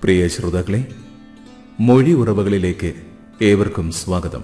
പ്രിയ ശ്രോതാക്കളെ മൊഴി ഉറവകളിലേക്ക് ഏവർക്കും സ്വാഗതം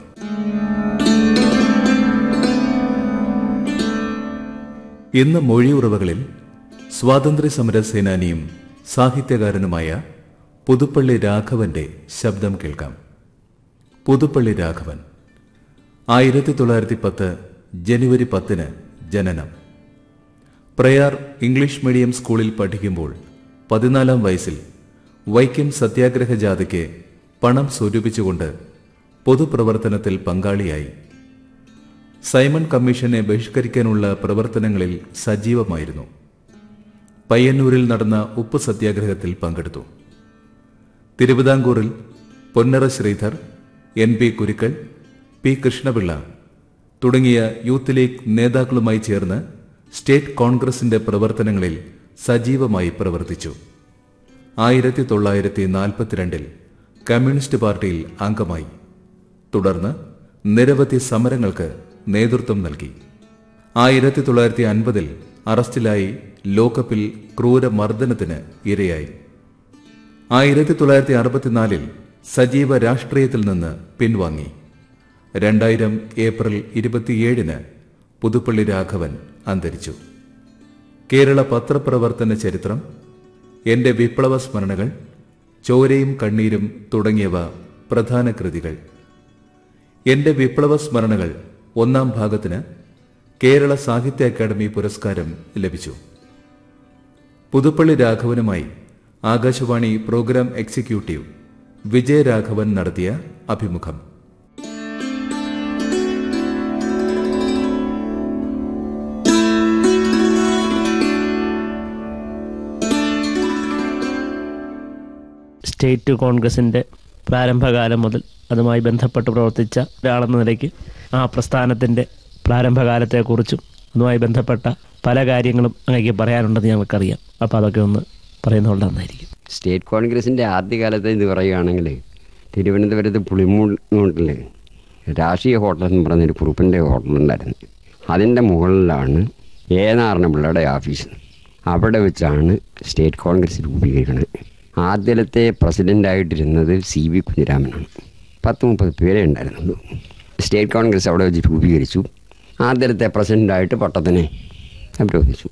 ഇന്ന് മൊഴി ഉറവകളിൽ സ്വാതന്ത്ര്യ സമര സേനാനിയും സാഹിത്യകാരനുമായ പുതുപ്പള്ളി രാഘവന്റെ ശബ്ദം കേൾക്കാം പുതുപ്പള്ളി രാഘവൻ ആയിരത്തി തൊള്ളായിരത്തി പത്ത് ജനുവരി പത്തിന് ജനനം പ്രയാർ ഇംഗ്ലീഷ് മീഡിയം സ്കൂളിൽ പഠിക്കുമ്പോൾ പതിനാലാം വയസ്സിൽ വൈക്കം സത്യാഗ്രഹ ജാഥയ്ക്ക് പണം സ്വരൂപിച്ചുകൊണ്ട് പൊതുപ്രവർത്തനത്തിൽ പങ്കാളിയായി സൈമൺ കമ്മീഷനെ ബഹിഷ്കരിക്കാനുള്ള പ്രവർത്തനങ്ങളിൽ സജീവമായിരുന്നു പയ്യന്നൂരിൽ നടന്ന ഉപ്പ് സത്യാഗ്രഹത്തിൽ പങ്കെടുത്തു തിരുവിതാംകൂറിൽ Ponnara Sreedhar N P Kurukkal P Krishna Pillai തുടങ്ങിയ യൂത്ത് ലീഗ് നേതാക്കളുമായി ചേർന്ന് സ്റ്റേറ്റ് കോൺഗ്രസിന്റെ പ്രവർത്തനങ്ങളിൽ സജീവമായി പ്രവർത്തിച്ചു ആയിരത്തി തൊള്ളായിരത്തി നാൽപ്പത്തിരണ്ടിൽ കമ്മ്യൂണിസ്റ്റ് പാർട്ടിയിൽ അംഗമായി തുടർന്ന് നിരവധി സമരങ്ങൾക്ക് നേതൃത്വം നൽകി ആയിരത്തി തൊള്ളായിരത്തി അൻപതിൽ അറസ്റ്റിലായി ലോക്കപ്പിൽ ക്രൂരമർദ്ദനത്തിന് ഇരയായി ആയിരത്തി തൊള്ളായിരത്തി അറുപത്തിനാലിൽ സജീവ രാഷ്ട്രീയത്തിൽ നിന്ന് പിൻവാങ്ങി രണ്ടായിരം ഏപ്രിൽ ഇരുപത്തിയേഴിന് പുതുപ്പള്ളി രാഘവൻ അന്തരിച്ചു കേരള പത്രപ്രവർത്തന ചരിത്രം എന്റെ വിപ്ലവ സ്മരണകൾ ചോരയും കണ്ണീരും തുടങ്ങിയവ പ്രധാന കൃതികൾ എന്റെ വിപ്ലവ സ്മരണകൾ ഒന്നാം ഭാഗത്തിന് കേരള സാഹിത്യ അക്കാദമി പുരസ്കാരം ലഭിച്ചു പുതുപ്പള്ളി രാഘവനുമായി ആകാശവാണി പ്രോഗ്രാം എക്സിക്യൂട്ടീവ് വിജയരാഘവൻ നടത്തിയ അഭിമുഖം സ്റ്റേറ്റ് കോൺഗ്രസിൻ്റെ പ്രാരംഭകാലം മുതൽ അതുമായി ബന്ധപ്പെട്ട് പ്രവർത്തിച്ച ഒരാളെന്ന നിലയ്ക്ക് ആ പ്രസ്ഥാനത്തിൻ്റെ പ്രാരംഭകാലത്തെക്കുറിച്ചും അതുമായി ബന്ധപ്പെട്ട പല കാര്യങ്ങളും അങ്ങേക്ക് പറയാനുണ്ടെന്ന് ഞങ്ങൾക്കറിയാം അപ്പോൾ അതൊക്കെ ഒന്ന് പറയുന്നത് നന്നായിരിക്കും സ്റ്റേറ്റ് കോൺഗ്രസിൻ്റെ ആദ്യകാലത്ത് ഇത് പറയുകയാണെങ്കിൽ തിരുവനന്തപുരത്ത് പുളിമൂട്ടിൽ രാഷ്ട്രീയ ഹോട്ടൽ എന്ന് പറഞ്ഞൊരു കുറുപ്പിൻ്റെ ഹോട്ടലുണ്ടായിരുന്നു അതിൻ്റെ മുകളിലാണ് എ നാരായണപിള്ളയുടെ ഓഫീസ് അവിടെ വെച്ചാണ് സ്റ്റേറ്റ് കോൺഗ്രസ് രൂപീകരിക്കുന്നത് ആദ്യത്തെ പ്രസിഡൻ്റായിട്ടിരുന്നത് സി വി കുഞ്ഞിരാമനാണ് പത്ത് മുപ്പത് പേരേ ഉണ്ടായിരുന്നുള്ളൂ സ്റ്റേറ്റ് കോൺഗ്രസ് അവിടെ വെച്ച് രൂപീകരിച്ചു ആദ്യത്തെ പ്രസിഡൻ്റായിട്ട് പട്ടത്തിനെ അവരോധിച്ചു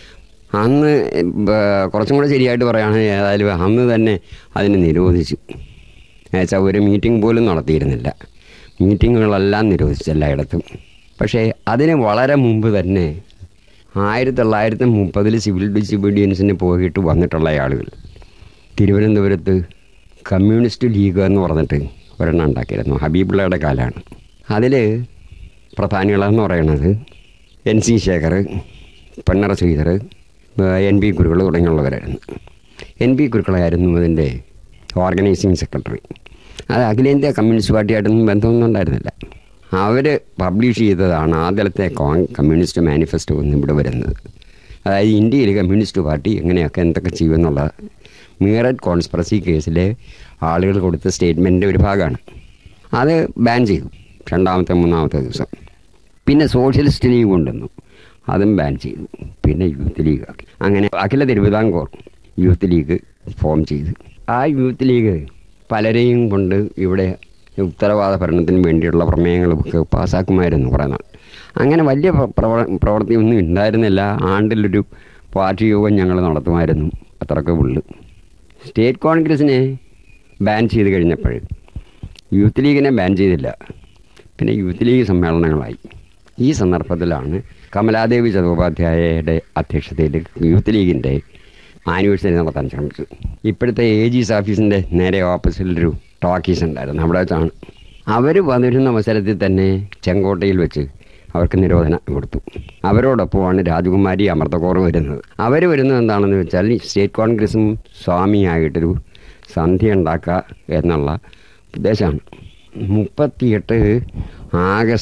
അന്ന് ബ- കുറച്ചും കൂടെ ശരിയായിട്ട് പറയുകയാണെങ്കിൽ ഏതായാലും അന്ന് തന്നെ അതിനെ നിരോധിച്ചു എന്നുവെച്ചാൽ ഒരു മീറ്റിംഗ് പോലും നടത്തിയിരുന്നില്ല മീറ്റിങ്ങുകളെല്ലാം നിരോധിച്ചു എല്ലായിടത്തും പക്ഷേ അതിന് വളരെ മുമ്പ് തന്നെ ആയിരത്തി തൊള്ളായിരത്തി മുപ്പതിൽ സിവിൽ ഡിസൊബീഡിയൻസിന് പോയിട്ട് വന്നിട്ടുള്ള ആളുകൾ തിരുവനന്തപുരത്ത് കമ്മ്യൂണിസ്റ്റ് ലീഗ് എന്ന് പറഞ്ഞിട്ട് ഒരെണ്ണം ഉണ്ടാക്കിയിരുന്നു ഹബീബുള്ളയുടെ കാലമാണ് അതിൽ പ്രധാനികളെന്ന് പറയുന്നത് N C Sekhar Ponnara Sreedhar N P Kurukkal തുടങ്ങിയുള്ളവരായിരുന്നു എൻ പി കുരുക്കളായിരുന്നു അതിൻ്റെ ഓർഗനൈസിങ് സെക്രട്ടറി അത് അഖിലേന്ത്യാ കമ്മ്യൂണിസ്റ്റ് പാർട്ടിയായിട്ടൊന്നും ബന്ധമൊന്നും ഉണ്ടായിരുന്നില്ല അവർ പബ്ലിഷ് ചെയ്തതാണ് ആദ്യത്തെ കോൺ കമ്മ്യൂണിസ്റ്റ് മാനിഫെസ്റ്റോ എന്ന് ഇവിടെ വരുന്നത് അതായത് ഇന്ത്യയിൽ കമ്മ്യൂണിസ്റ്റ് പാർട്ടി എങ്ങനെയൊക്കെ എന്തൊക്കെ ചെയ്യുമെന്നുള്ള മീററ്റ് കോൺസ്പറസി കേസിലെ ആളുകൾ കൊടുത്ത സ്റ്റേറ്റ്മെൻറ്റിൻ്റെ ഒരു ഭാഗമാണ് അത് ബാൻ ചെയ്തു രണ്ടാമത്തെ മൂന്നാമത്തെ ദിവസം പിന്നെ സോഷ്യലിസ്റ്റ് ലീഗ് കൊണ്ടുവന്നു അതും ബാൻ ചെയ്തു പിന്നെ യൂത്ത് ലീഗ് ആക്കി അങ്ങനെ അഖില തിരുവിതാംകൂർ യൂത്ത് ലീഗ് ഫോം ചെയ്തു ആ യൂത്ത് ലീഗ് പലരെയും കൊണ്ട് ഇവിടെ ഉത്തരവാദ ഭരണത്തിന് വേണ്ടിയുള്ള പ്രമേയങ്ങളൊക്കെ പാസ്സാക്കുമായിരുന്നു കുറേ നാൾ അങ്ങനെ വലിയ പ്ര- പ്രവ- പ്രവൃത്തിയൊന്നും ഉണ്ടായിരുന്നില്ല ആണ്ടിലൊരു പാർട്ടി യോഗം ഞങ്ങൾ നടത്തുമായിരുന്നു അത്രയൊക്കെ ഉള്ളു സ്റ്റേറ്റ് കോൺഗ്രസിനെ ബാൻ ചെയ്ത് കഴിഞ്ഞപ്പോൾ യൂത്ത് ലീഗിനെ ബാൻ ചെയ്തില്ല പിന്നെ യൂത്ത് ലീഗ് സമ്മേളനങ്ങളായി ഈ സന്ദർഭത്തിലാണ് കമലാദേവി ചതോപാധ്യായയുടെ അധ്യക്ഷതയിൽ യൂത്ത് ലീഗിൻ്റെ ആനിവേഴ്സറി നടത്താൻ ശ്രമിച്ചത് ഇപ്പോഴത്തെ എ ജിസ് ഓഫീസിൻ്റെ നേരെ ഓപ്പോസിറ്റിലൊരു ടോക്കീസ് ഉണ്ടായിരുന്നു അവിടെ വെച്ചാണ് അവർ വന്നിരുന്ന അവസരത്തിൽ തന്നെ ചെങ്കോട്ടയിൽ വെച്ച് അവർക്ക് നിരോധനം കൊടുത്തു അവരോടൊപ്പമാണ് രാജകുമാരി അമൃതകോർ വരുന്നത് അവർ വരുന്നത് എന്താണെന്ന് വെച്ചാൽ ഈ സ്റ്റേറ്റ് കോൺഗ്രസും സ്വാമിയായിട്ടൊരു സന്ധ്യ ഉണ്ടാക്കുക എന്നുള്ള ഉദ്ദേശമാണ് മുപ്പത്തിയെട്ട് ആഗസ്റ്റ്